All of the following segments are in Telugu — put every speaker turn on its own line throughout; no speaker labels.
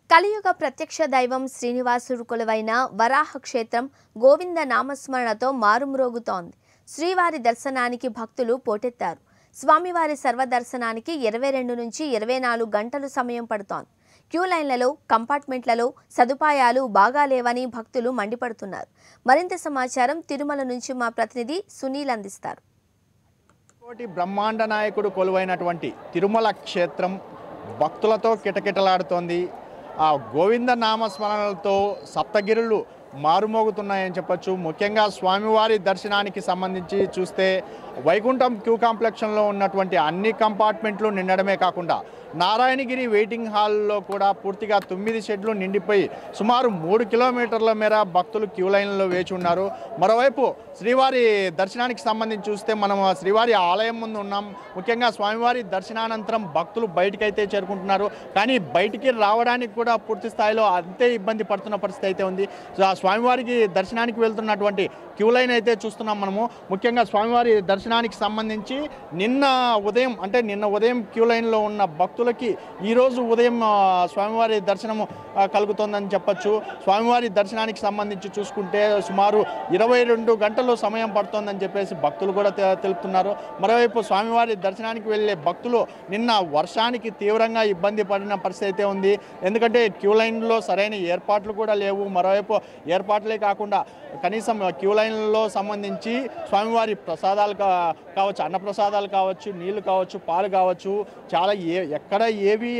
కలియుగ ప్రత్యక్ష దైవం శ్రీనివాసుడు కొలువైన వరాహ క్షేత్రం గోవింద నామస్మరణతో మారుమ్రోగుతోంది శ్రీవారి దర్శనానికి భక్తులు పోటెత్తారు స్వామివారి సర్వదర్శనానికి ఇరవై రెండు నుంచి ఇరవై నాలుగు గంటలు సమయం పడుతోంది క్యూ లైన్లలో కంపార్ట్మెంట్లలో సదుపాయాలు బాగా లేవని భక్తులు మండిపడుతున్నారు మరింత సమాచారం తిరుమల నుంచి మా ప్రతినిధి సునీల్ అందిస్తారు
కోటి బ్రహ్మాండ నాయకుడు కొలువైనటువంటి తిరుమల క్షేత్రం భక్తులతో కిటకిటలాడుతోంది ఆ గోవింద నామస్మరణలతో సప్తగిరులు మారుమోగుతున్నాయని చెప్పొచ్చు ముఖ్యంగా స్వామివారి దర్శనానికి సంబంధించి చూస్తే వైకుంఠం క్యూ కాంప్లెక్షన్లో ఉన్నటువంటి అన్ని కంపార్ట్మెంట్లు నిండడమే కాకుండా నారాయణగిరి వెయిటింగ్ హాల్లో కూడా పూర్తిగా తొమ్మిది షెడ్లు నిండిపోయి సుమారు మూడు కిలోమీటర్ల మేర భక్తులు క్యూ లైన్లో వేచి ఉన్నారు మరోవైపు శ్రీవారి దర్శనానికి సంబంధించి చూస్తే మనం ఆ శ్రీవారి ఆలయం ముందు ఉన్నాం ముఖ్యంగా స్వామివారి దర్శనానంతరం భక్తులు బయటికైతే చేరుకుంటున్నారు కానీ బయటికి రావడానికి కూడా పూర్తి స్థాయిలో అంతే ఇబ్బంది పడుతున్న పరిస్థితి అయితే ఉంది సో ఆ స్వామివారికి దర్శనానికి వెళ్తున్నటువంటి క్యూ లైన్ అయితే చూస్తున్నాం మనము ముఖ్యంగా స్వామివారి దర్శనానికి సంబంధించి నిన్న ఉదయం అంటే నిన్న ఉదయం క్యూ లైన్లో ఉన్న భక్తులకి ఈరోజు ఉదయం ఆ, స్వామివారి దర్శనము ఆ, కలుగుతోందని చెప్పొచ్చు స్వామివారి దర్శనానికి సంబంధించి చూసుకుంటే సుమారు ఇరవై రెండు గంటలు సమయం పడుతోందని చెప్పేసి భక్తులు కూడా తె- తెలుపుతున్నారు మరోవైపు స్వామివారి దర్శనానికి వెళ్ళే భక్తులు నిన్న వర్షానికి తీవ్రంగా ఇబ్బంది పడిన పరిస్థితి అయితే ఉంది ఎందుకంటే క్యూ లైన్లో సరైన ఏర్పాట్లు కూడా లేవు మరోవైపు ఏర్పాట్లే కాకుండా కనీసం క్యూ లైన్లో సంబంధించి స్వామివారి ప్రసాదాలు కా కావచ్చు అన్నప్రసాదాలు కావచ్చు నీళ్లు కావచ్చు పాలు కావచ్చు చాలా ఏ ఎక్కడ ఏవి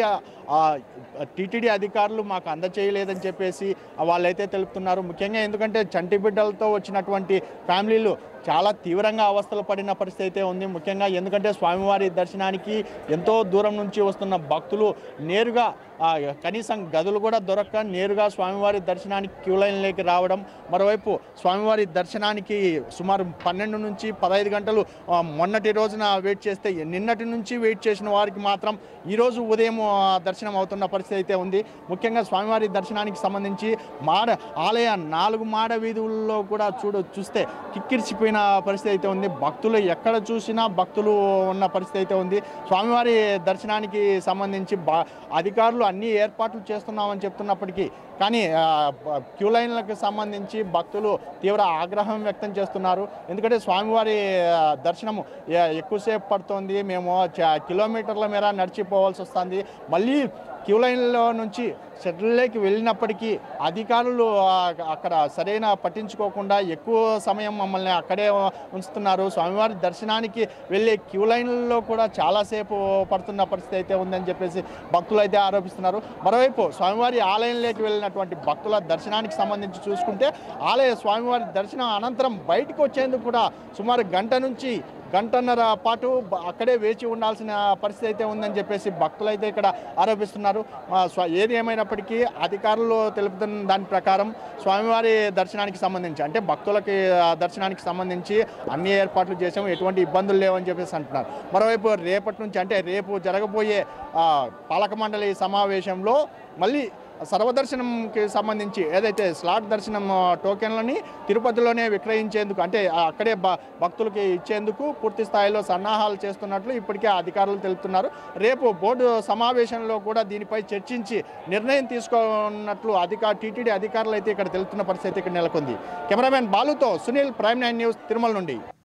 టీటీడీ అధికారులు మాకు అందచేయలేదని చెప్పేసి వాళ్ళైతే తెలుపుతున్నారు ముఖ్యంగా ఎందుకంటే చంటి బిడ్డలతో వచ్చినటువంటి ఫ్యామిలీలు చాలా తీవ్రంగా అవస్థలు పడిన పరిస్థితి అయితే ఉంది ముఖ్యంగా ఎందుకంటే స్వామివారి దర్శనానికి ఎంతో దూరం నుంచి వస్తున్న భక్తులు నేరుగా ఆ, కనీసం గదులు కూడా దొరక్క నేరుగా స్వామివారి దర్శనానికి క్యూ లైన్లోకి రావడం మరోవైపు స్వామివారి దర్శనానికి సుమారు పన్నెండు నుంచి పదహైదు గంటలు ఆ, మొన్నటి రోజున వెయిట్ చేస్తే నిన్నటి నుంచి వెయిట్ చేసిన వారికి మాత్రం ఈరోజు ఉదయం ఆ, దర్శనం అవుతున్న పరిస్థితి అయితే ఉంది ముఖ్యంగా స్వామివారి దర్శనానికి సంబంధించి మాడ ఆలయ నాలుగు మాడ వీధుల్లో కూడా చూడు చూస్తే కిక్కిరిసిపోయిన పరిస్థితి అయితే ఉంది భక్తులు ఎక్కడ చూసినా భక్తులు ఉన్న పరిస్థితి అయితే ఉంది స్వామివారి దర్శనానికి సంబంధించి బా అధికారులు అన్ని ఏర్పాట్లు చేస్తున్నామని చెప్తున్నప్పటికీ కానీ ఆ, బ- క్యూ లైన్లకు సంబంధించి భక్తులు తీవ్ర ఆగ్రహం వ్యక్తం చేస్తున్నారు ఎందుకంటే స్వామివారి ఆ, దర్శనము ఎ- ఎక్కువసేపు పడుతోంది మేము చ- కిలోమీటర్ల మేర నడిచిపోవాల్సి వస్తుంది మళ్ళీ క్యూ లైన్లో నుంచి షెడ్యూల్లోకి వెళ్ళినప్పటికీ అధికారులు ఆ, అక్కడ సరైన పట్టించుకోకుండా ఎక్కువ సమయం మమ్మల్ని అక్కడే ఉంచుతున్నారు స్వామివారి దర్శనానికి వెళ్ళే క్యూ లైన్లలో కూడా చాలాసేపు పడుతున్న పరిస్థితి అయితే ఉందని చెప్పేసి భక్తులు అయితే ఆరోపిస్తున్నారు మరోవైపు స్వామివారి ఆలయంలోకి వెళ్ళినటువంటి భక్తుల దర్శనానికి సంబంధించి చూసుకుంటే ఆలయ స్వామివారి దర్శనం అనంతరం బయటకు వచ్చేందుకు కూడా సుమారు గంట నుంచి గంటన్నర పాటు బ- అక్కడే వేచి ఉండాల్సిన పరిస్థితి అయితే ఉందని చెప్పేసి భక్తులు అయితే ఇక్కడ ఆరోపిస్తున్నారు ఆ, స్వ ఏది ఏమైనప్పటికీ అధికారులు తెలుపుతున్న దాని ప్రకారం స్వామివారి దర్శనానికి సంబంధించి అంటే భక్తులకి ఆ, దర్శనానికి సంబంధించి అన్ని ఏర్పాట్లు చేసాము ఎటువంటి ఇబ్బందులు లేవని చెప్పేసి అంటున్నారు మరోవైపు రేపటి నుంచి అంటే రేపు జరగబోయే ఆ, పాలక మండలి సమావేశంలో మళ్ళీ సర్వదర్శనంకి సంబంధించి ఏదైతే స్లాట్ దర్శనం ఆ, టోకెన్లని తిరుపతిలోనే విక్రయించేందుకు అంటే ఆ, అక్కడే భ భక్తులకి ఇచ్చేందుకు పూర్తి స్థాయిలో సన్నాహాలు చేస్తున్నట్లు ఇప్పటికే అధికారులు తెలుపుతున్నారు రేపు బోర్డు సమావేశంలో కూడా దీనిపై చర్చించి నిర్ణయం తీసుకోనున్నట్లు అధికార టీటీడీ అధికారులు అయితే ఇక్కడ తెలుపుతున్న పరిస్థితి ఇక్కడ నెలకొంది కెమెరామెన్ బాలుతో Sunil prime nine news Tirumala నుండి